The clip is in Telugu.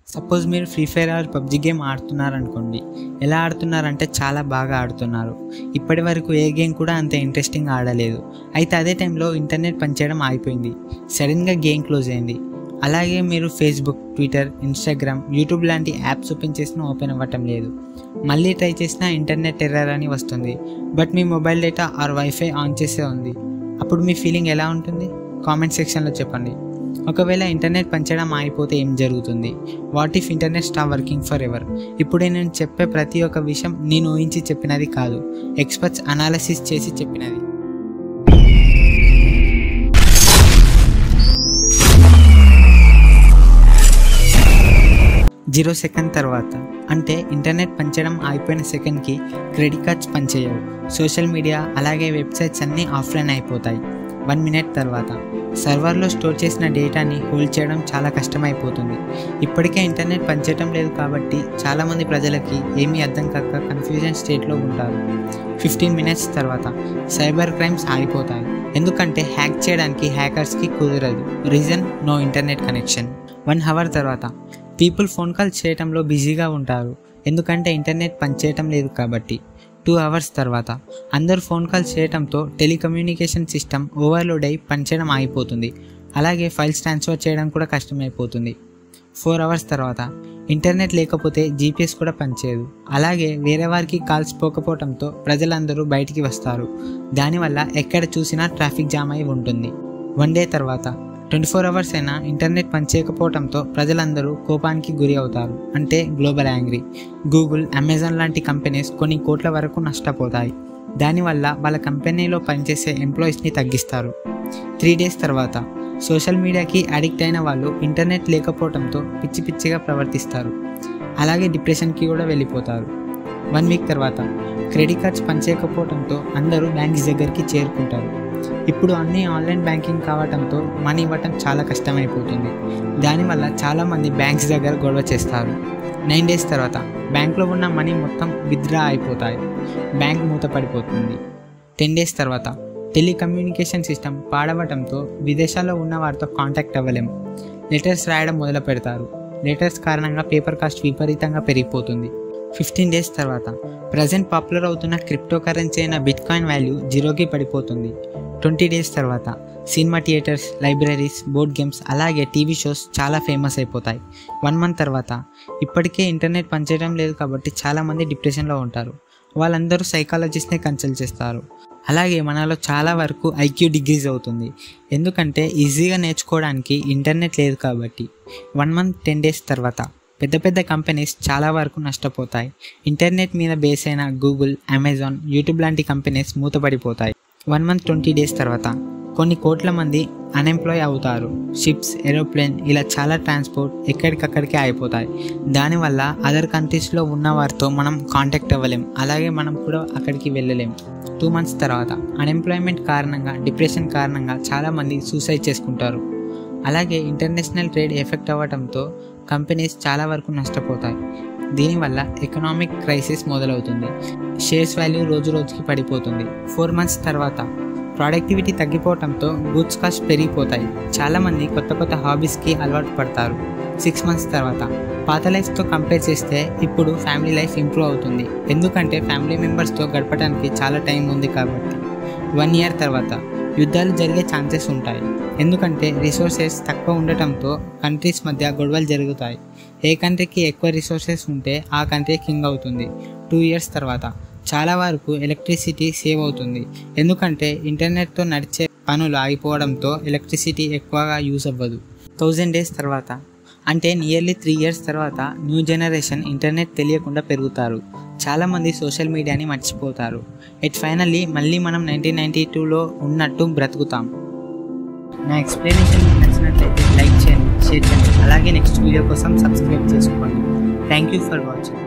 సపోజ్ మీరు free fire or PUBG game ఆడుతున్నారనుకోండి ఎలా ఆడుతున్నారంటే చాలా బాగా ఆడుతున్నారు ఇప్పటి వరకు ఏ గేమ్ కూడా అంత ఇంట్రెస్టింగ్ ఆడలేదు అయితే అదే టైంలో ఇంటర్నెట్ పనిచేయడం ఆగిపోయింది సడన్గా గేమ్ క్లోజ్ అయింది అలాగే మీరు ఫేస్బుక్ ట్విట్టర్ ఇన్స్టాగ్రామ్ యూట్యూబ్ లాంటి యాప్స్ ఓపెన్ చేసినా ఓపెన్ అవ్వటం లేదు మళ్ళీ ట్రై చేసినా ఇంటర్నెట్ ఎర్రర్ అని వస్తుంది బట్ మీ mobile data or wifi on చేసే ఉంది అప్పుడు మీ ఫీలింగ్ ఎలా ఉంటుంది కామెంట్ సెక్షన్లో చెప్పండి ఒకవేళ ఇంటర్నెట్ పనిచేయడం ఆగిపోతే ఏం జరుగుతుంది what if internet stop working for ever ఇప్పుడే నేను చెప్పే ప్రతి ఒక్క విషయం నేను ఊహించి చెప్పినది కాదు ఎక్స్పర్ట్స్ అనాలసిస్ చేసి చెప్పినది జీరో సెకండ్ తర్వాత అంటే ఇంటర్నెట్ పనిచేయడం అయిపోయిన సెకండ్కి క్రెడిట్ కార్డ్స్ పనిచేయవు సోషల్ మీడియా అలాగే వెబ్సైట్స్ అన్నీ ఆఫ్లైన్ అయిపోతాయి వన్ మినిట్ తర్వాత సర్వర్లో స్టోర్ చేసిన డేటాని హోల్డ్ చేయడం చాలా కష్టమైపోతుంది ఇప్పటికే ఇంటర్నెట్ పనిచేయడం లేదు కాబట్టి చాలామంది ప్రజలకి ఏమీ అర్థం కాక కన్ఫ్యూజన్ స్టేట్లో ఉంటారు ఫిఫ్టీన్ మినిట్స్ తర్వాత సైబర్ క్రైమ్స్ ఆగిపోతాయి ఎందుకంటే హ్యాక్ చేయడానికి హ్యాకర్స్కి కుదరదు reason no internet connection one hour తర్వాత పీపుల్ ఫోన్ కాల్ చేయడంలో బిజీగా ఉంటారు ఎందుకంటే ఇంటర్నెట్ పనిచేయటం లేదు కాబట్టి టూ అవర్స్ తర్వాత అందరూ ఫోన్ కాల్ చేయడంతో టెలికమ్యూనికేషన్ సిస్టమ్ ఓవర్లోడ్ అయి పనిచేయడం ఆగిపోతుంది అలాగే ఫైల్స్ ట్రాన్స్ఫర్ చేయడం కూడా కష్టమైపోతుంది ఫోర్ అవర్స్ తర్వాత ఇంటర్నెట్ లేకపోతే జీపీఎస్ కూడా పనిచేయదు అలాగే వేరే వారికి కాల్స్ పోకపోవడంతో ప్రజలందరూ బయటికి వస్తారు దానివల్ల ఎక్కడ చూసినా ట్రాఫిక్ జామ్ అయి ఉంటుంది వన్ డే తర్వాత ట్వంటీ ఫోర్ అవర్స్ అయినా ఇంటర్నెట్ పనిచేయకపోవడంతో ప్రజలందరూ కోపానికి గురి అవుతారు అంటే గ్లోబల్ యాంగ్రీ గూగుల్ అమెజాన్ లాంటి కంపెనీస్ కొన్ని కోట్ల వరకు నష్టపోతాయి దానివల్ల వాళ్ళ కంపెనీలో పనిచేసే ఎంప్లాయీస్ని తగ్గిస్తారు త్రీ డేస్ తర్వాత సోషల్ మీడియాకి అడిక్ట్ అయిన వాళ్ళు ఇంటర్నెట్ లేకపోవడంతో పిచ్చి పిచ్చిగా ప్రవర్తిస్తారు అలాగే డిప్రెషన్కి కూడా వెళ్ళిపోతారు వన్ వీక్ తర్వాత క్రెడిట్ కార్డ్స్ పనిచేయకపోవడంతో అందరూ బ్యాంక్స్ దగ్గరికి చేరుకుంటారు ఇప్పుడు అన్నీ ఆన్లైన్ బ్యాంకింగ్ కావడంతో మనీ ఇవ్వటం చాలా కష్టమైపోతుంది దానివల్ల చాలామంది బ్యాంక్స్ దగ్గర గొడవ చేస్తారు నైన్ డేస్ తర్వాత బ్యాంక్లో ఉన్న మనీ మొత్తం విత్డ్రా అయిపోతాయి బ్యాంక్ మూతపడిపోతుంది టెన్ డేస్ తర్వాత టెలికమ్యూనికేషన్ సిస్టమ్ పాడవటంతో విదేశాల్లో ఉన్న వారితో కాంటాక్ట్ అవ్వలేము లెటర్స్ రాయడం మొదలు పెడతారు లెటర్స్ కారణంగా పేపర్ కాస్ట్ విపరీతంగా పెరిగిపోతుంది ఫిఫ్టీన్ డేస్ తర్వాత ప్రజెంట్ పాపులర్ అవుతున్న క్రిప్టో కరెన్సీ అయిన బిట్ కాయిన్ వాల్యూ జీరోకి పడిపోతుంది ట్వంటీ డేస్ తర్వాత cinema theatres libraries board games అలాగే టీవీ షోస్ చాలా ఫేమస్ అయిపోతాయి వన్ మంత్ తర్వాత ఇప్పటికే ఇంటర్నెట్ పనిచేయడం లేదు కాబట్టి చాలామంది డిప్రెషన్లో ఉంటారు వాళ్ళందరూ సైకాలజిస్ట్నే కన్సల్ట్ చేస్తారు అలాగే మనలో చాలా వరకు ఐక్యూ డిగ్రీస్ అవుతుంది ఎందుకంటే ఈజీగా నేర్చుకోవడానికి ఇంటర్నెట్ లేదు కాబట్టి వన్ మంత్ టెన్ డేస్ తర్వాత పెద్ద పెద్ద కంపెనీస్ చాలా వరకు నష్టపోతాయి ఇంటర్నెట్ మీద బేస్ అయిన గూగుల్ అమెజాన్ యూట్యూబ్ లాంటి కంపెనీస్ మూతపడిపోతాయి వన్ మంత్ ట్వంటీ డేస్ తర్వాత కొన్ని కోట్ల మంది అన్ఎంప్లాయ్ అవుతారు షిప్స్ ఏరోప్లేన్ ఇలా చాలా ట్రాన్స్పోర్ట్ ఎక్కడికక్కడికే అయిపోతాయి దానివల్ల అదర్ కంట్రీస్లో ఉన్న వారితో మనం కాంటాక్ట్ అవ్వలేం అలాగే మనం కూడా అక్కడికి వెళ్ళలేం టూ మంత్స్ తర్వాత అన్ఎంప్లాయ్మెంట్ కారణంగా డిప్రెషన్ కారణంగా చాలామంది సూసైడ్ చేసుకుంటారు అలాగే ఇంటర్నేషనల్ ట్రేడ్ ఎఫెక్ట్ అవ్వడంతో కంపెనీస్ చాలా వరకు నష్టపోతాయి దీనివల్ల ఎకనామిక్ క్రైసిస్ మొదలవుతుంది షేర్స్ వాల్యూ రోజు రోజుకి పడిపోతుంది ఫోర్ మంత్స్ తర్వాత ప్రొడక్టివిటీ తగ్గిపోవడంతో గూడ్స్ కాస్ట్ పెరిగిపోతాయి చాలామంది కొత్త కొత్త హాబీస్కి అలవాటు పడతారు సిక్స్ మంత్స్ తర్వాత పాత లైఫ్తో కంపేర్ చేస్తే ఇప్పుడు ఫ్యామిలీ లైఫ్ ఇంప్రూవ్ అవుతుంది ఎందుకంటే ఫ్యామిలీ మెంబర్స్తో గడపడానికి చాలా టైం ఉంది కాబట్టి వన్ ఇయర్ తర్వాత యుద్ధాలు జరిగే ఛాన్సెస్ ఉంటాయి ఎందుకంటే రిసోర్సెస్ తక్కువ ఉండటంతో కంట్రీస్ మధ్య గొడవలు జరుగుతాయి ఏ కంట్రీకి ఎక్కువ రిసోర్సెస్ ఉంటే ఆ కంట్రీ కింగ్ అవుతుంది టూ ఇయర్స్ తర్వాత చాలా వరకు ఎలక్ట్రిసిటీ సేవ్ అవుతుంది ఎందుకంటే ఇంటర్నెట్తో నడిచే పనులు ఆగిపోవడంతో ఎలక్ట్రిసిటీ ఎక్కువగా యూస్ అవ్వదు థౌజండ్ డేస్ తర్వాత అంటే నియర్లీ త్రీ ఇయర్స్ తర్వాత న్యూ జనరేషన్ ఇంటర్నెట్ తెలియకుండా పెరుగుతారు చాలామంది సోషల్ మీడియాని మర్చిపోతారు ఎట్ ఫైనల్లీ మళ్ళీ మనం నైన్టీన్ నైంటీ టూలో ఉన్నట్టు బ్రతుకుతాం నా ఎక్స్ప్లెనేషన్ మీకు నచ్చినట్లయితే లైక్ చేయండి షేర్ చేయండి అలాగే నెక్స్ట్ వీడియో కోసం సబ్స్క్రైబ్ చేసుకోండి థ్యాంక్ యూ ఫర్ వాచింగ్